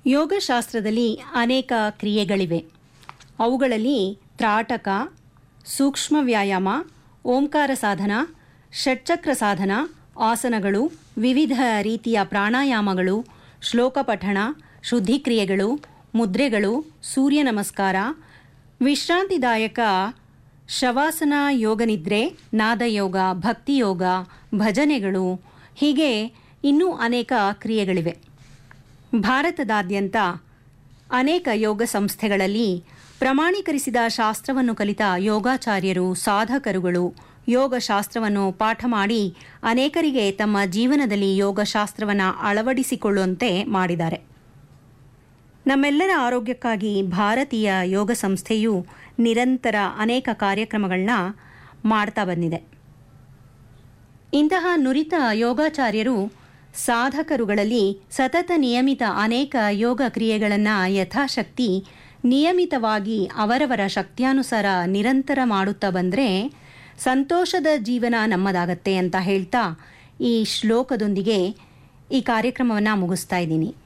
ಯೋಗಶಾಸ್ತ್ರದಲ್ಲಿ ಅನೇಕ ಕ್ರಿಯೆಗಳಿವೆ ಅವುಗಳಲ್ಲಿ ತ್ರಾಟಕ ಸೂಕ್ಷ್ಮ ವ್ಯಾಯಾಮ ಓಂಕಾರ ಸಾಧನ ಷಟ್ಚಕ್ರ ಸಾಧನ ಆಸನಗಳು ವಿವಿಧ ರೀತಿಯ ಪ್ರಾಣಾಯಾಮಗಳು ಶ್ಲೋಕ ಪಠಣ ಶುದ್ಧಿಕ್ರಿಯೆಗಳು ಮುದ್ರೆಗಳು ಸೂರ್ಯ ನಮಸ್ಕಾರ ವಿಶ್ರಾಂತಿದಾಯಕ ಶವಾಸನ ಯೋಗನಿದ್ರೆ ನಾದಯೋಗ ಭಕ್ತಿಯೋಗ ಭಜನೆಗಳು ಹೀಗೆ ಇನ್ನೂ ಅನೇಕ ಕ್ರಿಯೆಗಳಿವೆ ಭಾರತದಾದ್ಯಂತ ಅನೇಕ ಯೋಗ ಸಂಸ್ಥೆಗಳಲ್ಲಿ ಪ್ರಮಾಣೀಕರಿಸಿದ ಶಾಸ್ತ್ರವನ್ನು ಕಲಿತ ಯೋಗಾಚಾರ್ಯರು ಸಾಧಕರುಗಳು ಯೋಗಶಾಸ್ತ್ರವನ್ನು ಪಾಠ ಮಾಡಿ ಅನೇಕರಿಗೆ ತಮ್ಮ ಜೀವನದಲ್ಲಿ ಯೋಗಶಾಸ್ತ್ರವನ್ನು ಅಳವಡಿಸಿಕೊಳ್ಳುವಂತೆ ಮಾಡಿದ್ದಾರೆ ನಮ್ಮೆಲ್ಲರ ಆರೋಗ್ಯಕ್ಕಾಗಿ ಭಾರತೀಯ ಯೋಗ ಸಂಸ್ಥೆಯು ನಿರಂತರ ಅನೇಕ ಕಾರ್ಯಕ್ರಮಗಳನ್ನ ಮಾಡ್ತಾ ಬಂದಿದೆ ಇಂತಹ ನುರಿತ ಯೋಗಾಚಾರ್ಯರು ಸಾಧಕರುಗಳಲ್ಲಿ ಸತತ ನಿಯಮಿತ ಅನೇಕ ಯೋಗ ಕ್ರಿಯೆಗಳನ್ನು ಯಥಾಶಕ್ತಿ ನಿಯಮಿತವಾಗಿ ಅವರವರ ಶಕ್ತಿಯಾನುಸಾರ ನಿರಂತರ ಮಾಡುತ್ತಾ ಬಂದರೆ ಸಂತೋಷದ ಜೀವನ ನಮ್ಮದಾಗತ್ತೆ ಅಂತ ಹೇಳ್ತಾ ಈ ಶ್ಲೋಕದೊಂದಿಗೆ ಈ ಕಾರ್ಯಕ್ರಮವನ್ನು ಮುಗಿಸ್ತಾ ಇದ್ದೀನಿ